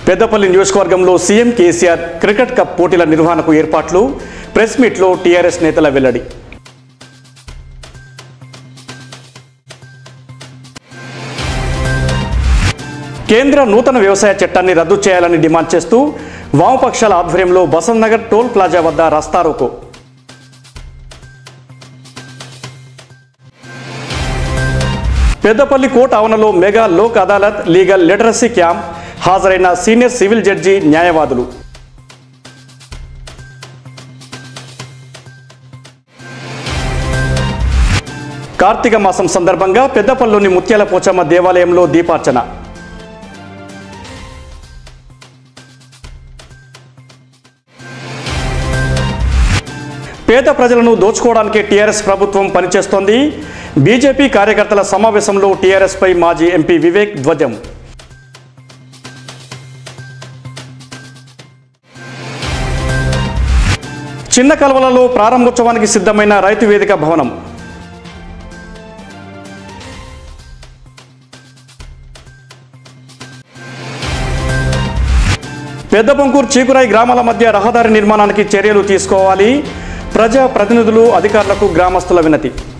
పెద్దపల్లి నియోజకవర్గంలో CM KCR cricket cup పోటీల నిర్వహణకు ఏర్పాట్లు ప్రెస్ మీట్లో టీఆర్ఎస్ నేతల వెల్లడి కేంద్ర నూతన వ్యవసాయ చట్టాన్ని రద్దు చేయాలని డిమాండ్ చేస్తూ వామపక్షాల ఆధ్వర్యంలో బసంత్ నగర్ టోల్ ప్లాజా వద్ద రస్తారోకో పెద్దపల్లి కోర్టు ఆవరణలో mega Lok Adalat legal literacy camp హాజరైన సీనియర్ సివిల్ జడ్జి న్యాయవాదులు కార్తీక మాసం సందర్భంగా పెద్దపల్లిలోని ముత్యాల పోచమ్మ దేవాలయంలో దీపార్చన పేద ప్రజలను దోచుకోవడానికి టీఆర్ఎస్ ప్రభుత్వం పనిచేస్తోంది బీజేపీ కార్యకర్తల సమావేశంలో టీఆర్ఎస్పై మాజీ ఎంపీ వివేక్ ధ్వజం చిన్న కలవలలో ప్రారంభోత్సవానికి సిద్ధమైన రైతు వేదిక భవనం పెద్దపంకూరు చీకురాయి గ్రామాల మధ్య రహదారి నిర్మాణానికి చర్యలు తీసుకోవాలి ప్రజా ప్రతినిధులు అధికారులకు గ్రామస్తుల వినతి